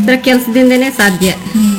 ಅಂದ್ರೆ ಕೆಲಸದಿಂದನೇ ಸಾಧ್ಯ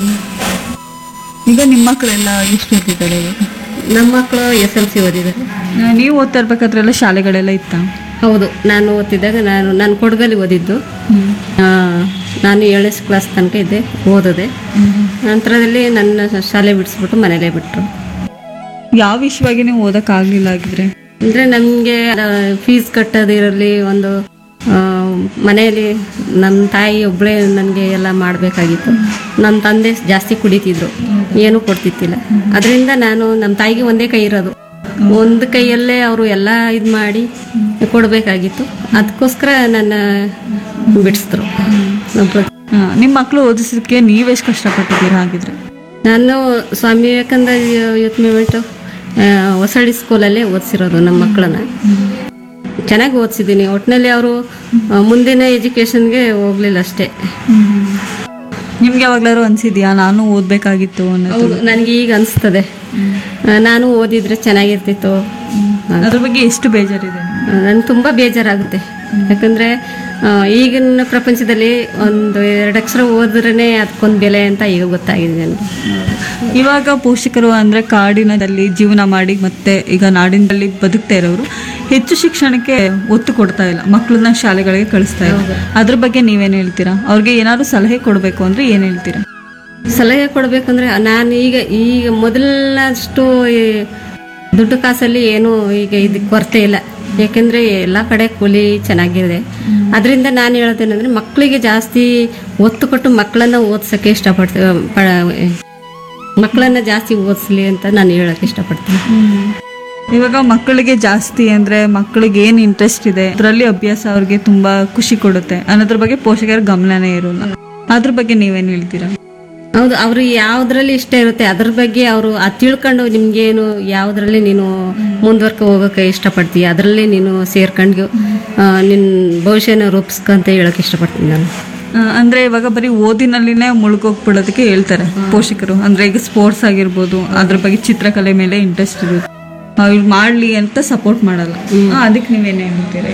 ಈಗ ನಿಮ್ಮ ಮಕ್ಕಳೆಲ್ಲ ಎಷ್ಟು ಓದಿದ್ದಾರೆ ಇವಾಗ? ನಮ್ಮ ಮಕ್ಕಳು ಎಸ್ ಎಲ್ ಸಿ ಓದಿದ್ದಾರೆ ಆ, ನೀವು ಓದ್ತಾ ಇರ್ಬೇಕಾದ್ರೆಲ್ಲ ಶಾಲೆಗಳೆಲ್ಲ ಇತ್ತ ಹೌದು ನಾನು ಓದ್ತಿದ್ದಾಗ ನಾನು ನಾನು ಕೊಡಗಲ್ಲಿ ಓದಿದ್ದು ಆ, ನಾನು ಏಳನೇ ಕ್ಲಾಸ್ ತನಕ ಇದ್ದೆ ಓದಿದೆ ನಂತರದಲ್ಲಿ ನನ್ನ ಶಾಲೆ ಬಿಡಿಸ್ಬಿಟ್ಟು ಮನೇಲೇ ಬಿಟ್ಟರು ಯಾವ ವಿಷಯವಾಗಿ ನೀವು ಓದಕ್ಕಾಗ್ಲಿಲ್ಲ ಆಗಿದ್ರೆ ಅಂದರೆ ನಮಗೆ ಫೀಸ್ ಕಟ್ಟೋದಿರಲಿ ಒಂದು ಆ, ಮನೆಯಲ್ಲಿ ನಮ್ಮ ತಾಯಿ ಒಬ್ಬಳೇ ನನಗೆ ಎಲ್ಲ ಮಾಡಬೇಕಾಗಿತ್ತು ನಮ್ಮ ತಂದೆ ಜಾಸ್ತಿ ಕುಡಿತಿದ್ರು ಏನೂ ಕೊಡ್ತಿತ್ತಿಲ್ಲ ಅದರಿಂದ ನಾನು ನಮ್ಮ ತಾಯಿಗೆ ಒಂದೇ ಕೈ ಇರೋದು ಒಂದು ಕೈಯಲ್ಲೇ ಅವರು ಎಲ್ಲ ಇದು ಮಾಡಿ ಕೊಡಬೇಕಾಗಿತ್ತು ಅದಕ್ಕೋಸ್ಕರ ನನ್ನ ಬಿಡಿಸಿದ್ರು ಒಬ್ಬ ಆ, ನಿಮ್ಮ ಮಕ್ಕಳು ಓದಿಸೋದಕ್ಕೆ ನೀವೆಷ್ಟು ಕಷ್ಟಪಟ್ಟಿದ್ದೀರಾ ಹಾಗಿದ್ರೆ ನಾನು ಸ್ವಾಮಿ ವಿವೇಕಾನಂದ ಯೂತ್ ಮೂವ್ಮೆಂಟು ಹೊಸಳ್ಳಿ ಸ್ಕೂಲಲ್ಲೇ ಓದಿಸಿರೋದು ನಮ್ಮ ಮಕ್ಕಳನ್ನ ಚೆನ್ನಾಗಿ ಓದಿಸಿದ್ದೀನಿ ಒಟ್ಟಿನಲ್ಲಿ ಅವರು ಮುಂದಿನ ಎಜುಕೇಷನ್ಗೆ ಹೋಗ್ಲಿಲ್ಲ ಅಷ್ಟೇ ನಿಮ್ಗೆ ಯಾವಾಗ್ಲಾರು ಅನ್ಸಿದ್ಯಾ ನಾನು ಓದ್ಬೇಕಾಗಿತ್ತು ಅನ್ನೋದು ಹೌದು ನನಗೆ ಈಗ ಅನಿಸ್ತದೆ ನಾನು ಓದಿದ್ರೆ ಚೆನ್ನಾಗಿರ್ತಿತ್ತು ಅದ್ರ ಬಗ್ಗೆ ಎಷ್ಟು ಬೇಜಾರಿದೆ ನನಗೆ ತುಂಬ ಬೇಜಾರಾಗುತ್ತೆ ಯಾಕಂದರೆ ಈಗಿನ ಪ್ರಪಂಚದಲ್ಲಿ ಒಂದು ಎರಡು ಅಕ್ಷರ ಓದ್ರೇ ಅದಕ್ಕೊಂದು ಬೆಲೆ ಅಂತ ಈಗ ಗೊತ್ತಾಗಿದೆ ನನಗೆ ಇವಾಗ ಪೋಷಕರು ಅಂದ್ರೆ ಕಾಡಿನದಲ್ಲಿ ಜೀವನ ಮಾಡಿ ಮತ್ತೆ ಈಗ ನಾಡಿನಲ್ಲಿ ಬದುಕ್ತಾ ಇರೋರು ಹೆಚ್ಚು ಶಿಕ್ಷಣಕ್ಕೆ ಒತ್ತು ಕೊಡ್ತಾ ಇಲ್ಲ ಮಕ್ಕಳನ್ನ ಶಾಲೆಗಳಿಗೆ ಕಳಿಸ್ತಾ ಇಲ್ಲ ಅದ್ರ ಬಗ್ಗೆ ನೀವೇನ್ ಹೇಳ್ತೀರಾ ಅವ್ರಿಗೆ ಏನಾದ್ರು ಸಲಹೆ ಕೊಡ್ಬೇಕು ಅಂದ್ರೆ ಏನ್ ಹೇಳ್ತೀರಾ ಸಲಹೆ ಕೊಡಬೇಕಂದ್ರೆ ನಾನು ಈಗ ಈಗ ಮೊದಲಷ್ಟು ಈ ದುಡ್ಡು ಕಾಸಲ್ಲಿ ಏನು ಈಗ ಇದು ಕೊರತೆ ಇಲ್ಲ ಯಾಕೆಂದರೆ ಎಲ್ಲ ಕಡೆ ಕೂಲಿ ಚೆನ್ನಾಗಿದೆ ಅದರಿಂದ ನಾನು ಹೇಳೋದೇನೆಂದರೆ ಮಕ್ಕಳಿಗೆ ಜಾಸ್ತಿ ಒತ್ತು ಕೊಟ್ಟು ಮಕ್ಕಳನ್ನ ಓದ್ಸೋಕ್ಕೆ ಇಷ್ಟಪಡ್ತೀವಿ ಪ ಮಕ್ಕಳನ್ನ ಜಾಸ್ತಿ ಓದಿಸ್ಲಿ ಅಂತ ನಾನು ಹೇಳೋಕ್ಕೆ ಇಷ್ಟಪಡ್ತೀನಿ ಇವಾಗ ಮಕ್ಕಳಿಗೆ ಜಾಸ್ತಿ ಅಂದ್ರೆ ಮಕ್ಕಳಿಗೆ ಏನ್ ಇಂಟ್ರೆಸ್ಟ್ ಇದೆ ಅದರಲ್ಲಿ ಅಭ್ಯಾಸ ಅವ್ರಿಗೆ ತುಂಬಾ ಖುಷಿ ಕೊಡುತ್ತೆ ಅನ್ನೋದ್ರ ಬಗ್ಗೆ ಪೋಷಕರ ಗಮನನೇ ಇರೋಲ್ಲ ಅದ್ರ ಬಗ್ಗೆ ನೀವೇನ್ ಹೇಳ್ತೀರಾ ಹೌದು ಅವರು ಯಾವುದ್ರಲ್ಲಿ ಇಷ್ಟ ಇರುತ್ತೆ ಅದ್ರ ಬಗ್ಗೆ ಅವರು ಅದು ತಿಳ್ಕೊಂಡು ನಿಮ್ಗೇನು ಯಾವುದ್ರಲ್ಲಿ ನೀನು ಮುಂದುವರ್ಕ ಹೋಗೋಕೆ ಇಷ್ಟಪಡ್ತೀಯ ಅದರಲ್ಲಿ ನೀನು ಸೇರ್ಕೊಂಡು ಆ, ನಿನ್ನ ಭವಿಷ್ಯನ ರೂಪಿಸ್ಕೊಂತ ಹೇಳೋಕೆ ಇಷ್ಟಪಡ್ತೀನಿ ನಾನು ಆ, ಅಂದ್ರೆ ಇವಾಗ ಬರೀ ಓದಿನಲ್ಲಿನೇ ಮುಳುಗೋಗ್ಬಿಡೋದಕ್ಕೆ ಹೇಳ್ತಾರೆ ಪೋಷಕರು ಅಂದ್ರೆ ಈಗ ಸ್ಪೋರ್ಟ್ಸ್ ಆಗಿರ್ಬೋದು ಅದ್ರ ಬಗ್ಗೆ ಚಿತ್ರಕಲೆ ಮೇಲೆ ಇಂಟ್ರೆಸ್ಟ್ ಇರುತ್ತೆ ಅವ್ರು ಮಾಡ್ಲಿ ಅಂತ ಸಪೋರ್ಟ್ ಮಾಡಲ್ಲ ಆ, ಅದಕ್ಕೆ ನೀವೇನೇ ಹೇಳ್ತೀರಾ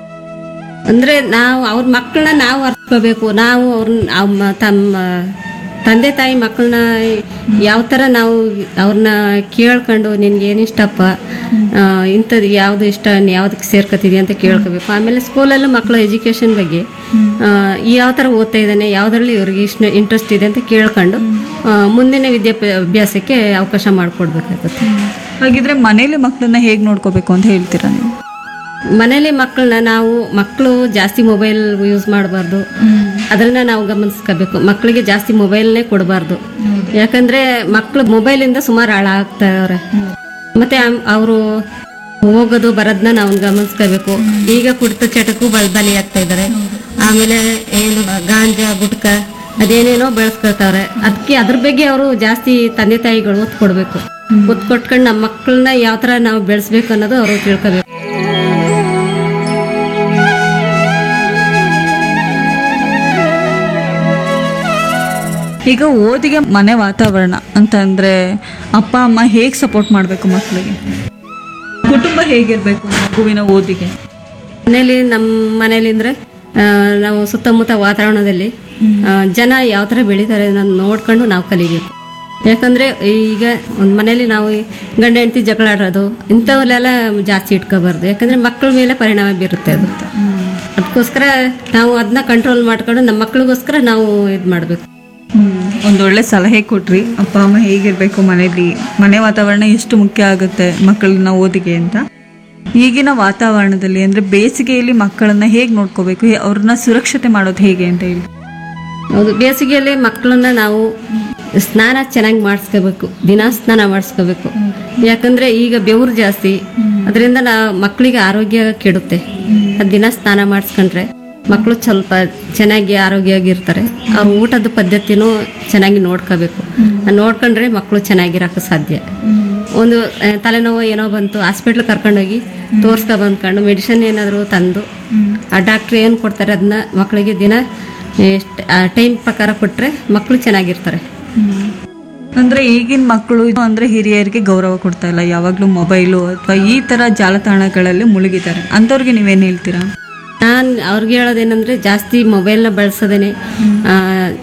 ಅಂದರೆ ನಾವು ಅವ್ರ ಮಕ್ಕಳನ್ನ ನಾವು ಅರ್ತ್ಕೋಬೇಕು ನಾವು ಅವ್ರನ್ನ ಅಮ್ಮ ತಮ್ಮ ತಂದೆ ತಾಯಿ ಮಕ್ಕಳನ್ನ ಯಾವ ಥರ ನಾವು ಅವ್ರನ್ನ ಕೇಳ್ಕೊಂಡು ನಿನ್ಗೆ ಏನು ಇಷ್ಟಪ್ಪ ಆ, ಇಂಥದ್ದು ಯಾವುದು ಇಷ್ಟ ಯಾವುದಕ್ಕೆ ಸೇರ್ಕೊತಿದ್ಯಾ ಅಂತ ಕೇಳ್ಕೋಬೇಕು ಆಮೇಲೆ ಸ್ಕೂಲಲ್ಲೂ ಮಕ್ಕಳ ಎಜುಕೇಷನ್ ಬಗ್ಗೆ ಆ, ಯಾವ ಥರ ಓದ್ತಾ ಇದ್ದಾನೆ ಯಾವುದರಲ್ಲಿ ಇವ್ರಿಗೆ ಇಷ್ಟ ಇಂಟ್ರೆಸ್ಟ್ ಇದೆ ಅಂತ ಕೇಳ್ಕೊಂಡು ಆ, ಮುಂದಿನ ವಿದ್ಯಾಭ್ಯಾಸಕ್ಕೆ ಅವಕಾಶ ಮಾಡಿಕೊಡ್ಬೇಕಾಗುತ್ತೆ ಹಾಗಿದ್ರೆ ಮನೇಲಿ ಮಕ್ಕಳನ್ನ ಹೇಗ್ ನೋಡ್ಕೋಬೇಕು ಅಂತ ಹೇಳ್ತೀರಾ ನೀವು ಮನೇಲಿ ಮಕ್ಕಳನ್ನ ನಾವು ಮಕ್ಕಳು ಜಾಸ್ತಿ ಮೊಬೈಲ್ ಯೂಸ್ ಮಾಡಬಾರ್ದು ಅದನ್ನ ನಾವು ಗಮನಿಸ್ಕೋಬೇಕು ಮಕ್ಕಳಿಗೆ ಜಾಸ್ತಿ ಮೊಬೈಲ್ನೇ ಕೊಡಬಾರ್ದು ಯಾಕಂದ್ರೆ ಮಕ್ಕಳು ಮೊಬೈಲಿಂದ ಸುಮಾರು ಹಾಳಾಗ್ತಾವ್ರೆ ಮತ್ತೆ ಅವರು ಹೋಗೋದು ಬರೋದನ್ನ ನಾವು ಗಮನಿಸ್ಕೋಬೇಕು ಈಗ ಕುಡಿತ ಚಟಕ್ಕೂ ಬಲ್ ಬಲಿ ಆಗ್ತಾ ಇದ್ದಾರೆ ಆಮೇಲೆ ಏನು ಗಾಂಜಾ ಗುಟ್ಕ ಅದೇನೇನೋ ಬೆಳೆಸ್ಕೊಳ್ತಾವ್ರೆ ಅದಕ್ಕೆ ಅದ್ರ ಬಗ್ಗೆ ಅವರು ಜಾಸ್ತಿ ತಂದೆ ತಾಯಿಗಳು ಒತ್ತು ಕೊಡಬೇಕು ಒತ್ತು ಕೊಟ್ಕೊಂಡು ನಮ್ಮ ಮಕ್ಕಳನ್ನ ಯಾವ ಥರ ನಾವು ಬೆಳೆಸ್ಬೇಕು ಅನ್ನೋದು ಅವರು ತಿಳ್ಕೋಬೇಕು ಈಗ ಓದಿಗೆ ಮನೆ ವಾತಾವರಣ ಅಂತಂದ್ರೆ ಅಪ್ಪ ಅಮ್ಮ ಹೇಗ್ ಸಪೋರ್ಟ್ ಮಾಡಬೇಕು ಮಕ್ಕಳಿಗೆ ಕುಟುಂಬ ಹೇಗಿರ್ಬೇಕು ಮಗುವಿನ ಓದಿಗೆ ಮನೇಲಿ ನಮ್ಮ ಮನೇಲಿ ಅಂದ್ರೆ ಆ, ನಾವು ಸುತ್ತಮುತ್ತ ವಾತಾವರಣದಲ್ಲಿ ಆ, ಜನ ಯಾವ ಥರ ಬೆಳೀತಾರೆ ಅದನ್ನ ನೋಡ್ಕೊಂಡು ನಾವು ಕಲಿಬೇಕು ಯಾಕಂದ್ರೆ ಈಗ ಒಂದು ಮನೇಲಿ ನಾವು ಈ ಗಂಡ ಹೆಂಡತಿ ಜಗಳ ಆಡೋದು ಇಂಥವಲ್ಲೆಲ್ಲ ಜಾಸ್ತಿ ಇಟ್ಕೋಬಾರ್ದು ಯಾಕಂದ್ರೆ ಮಕ್ಕಳ ಮೇಲೆ ಪರಿಣಾಮ ಬೀರುತ್ತೆ ಅದು ಅದಕ್ಕೋಸ್ಕರ ನಾವು ಅದನ್ನ ಕಂಟ್ರೋಲ್ ಮಾಡ್ಕೊಂಡು ನಮ್ಮ ಮಕ್ಳಿಗೋಸ್ಕರ ನಾವು ಇದು ಮಾಡಬೇಕು ಒಂದೊಳ್ಳೆ ಸಲಹೆ ಕೊಟ್ರಿ ಅಪ್ಪ ಅಮ್ಮ ಹೇಗಿರ್ಬೇಕು ಮನೇಲಿ ಮನೆ ವಾತಾವರಣ ಎಷ್ಟು ಮುಖ್ಯ ಆಗುತ್ತೆ ಮಕ್ಕಳನ್ನ ಓದಿಗೆ ಅಂತ ಈಗಿನ ವಾತಾವರಣದಲ್ಲಿ ಅಂದ್ರೆ ಬೇಸಿಗೆಯಲ್ಲಿ ಮಕ್ಕಳನ್ನ ಹೇಗ್ ನೋಡ್ಕೋಬೇಕು ಹೇ- ಅವ್ರನ್ನ ಸುರಕ್ಷತೆ ಮಾಡೋದು ಹೇಗೆ ಅಂತ ಹೇಳಿ ಹೌದು ಬೇಸಿಗೆಯಲ್ಲಿ ಮಕ್ಕಳನ್ನ ನಾವು ಸ್ನಾನ ಚೆನ್ನಾಗಿ ಮಾಡಿಸ್ಕೋಬೇಕು ದಿನ ಸ್ನಾನ ಮಾಡಿಸ್ಕೋಬೇಕು ಯಾಕಂದ್ರೆ ಈಗ ಬೆವರು ಜಾಸ್ತಿ ಅದರಿಂದ ನಾ ಮಕ್ಕಳಿಗೆ ಆರೋಗ್ಯ ಕೆಡುತ್ತೆ ಅದು ದಿನ ಸ್ನಾನ ಮಾಡಿಸ್ಕೊಂಡ್ರೆ ಮಕ್ಕಳು ಸ್ವಲ್ಪ ಚೆನ್ನಾಗಿ ಆರೋಗ್ಯವಾಗಿರ್ತಾರೆ ಅವ್ರ ಊಟದ ಪದ್ಧತಿನೂ ಚೆನ್ನಾಗಿ ನೋಡ್ಕೋಬೇಕು ನೋಡ್ಕೊಂಡ್ರೆ ಮಕ್ಕಳು ಚೆನ್ನಾಗಿರಕ್ಕೆ ಸಾಧ್ಯ ಒಂದು ಆ, ತಲೆನೋವು ಏನೋ ಬಂತು ಹಾಸ್ಪಿಟ್ಲ್ ಕರ್ಕೊಂಡೋಗಿ ತೋರಿಸ್ಕೊ ಬಂದ್ಕೊಂಡು ಮೆಡಿಸಿನ್ ಏನಾದರೂ ತಂದು ಆ ಡಾಕ್ಟ್ರ್ ಏನು ಕೊಡ್ತಾರೆ ಅದನ್ನ ಮಕ್ಕಳಿಗೆ ದಿನ ಎಷ್ಟು ಟೈಮ್ ಪ್ರಕಾರ ಕೊಟ್ಟರೆ ಮಕ್ಕಳು ಚೆನ್ನಾಗಿರ್ತಾರೆ ಅಂದ್ರೆ ಈಗಿನ ಮಕ್ಕಳು ಅಂದ್ರೆ ಹಿರಿಯರಿಗೆ ಗೌರವ ಕೊಡ್ತಾ ಇಲ್ಲ ಯಾವಾಗ್ಲೂ ಮೊಬೈಲು ಅಥವಾ ಈ ತರ ಜಾಲತಾಣಗಳಲ್ಲಿ ಮುಳುಗಿದ್ದಾರೆ ಅಂತವ್ರಿಗೆ ನೀವೇನ್ ಹೇಳ್ತೀರಾ ನಾನು ಅವ್ರಿಗೆ ಹೇಳೋದೇನೆಂದರೆ ಜಾಸ್ತಿ ಮೊಬೈಲ್ನ ಬಳಸೋದೇನೆ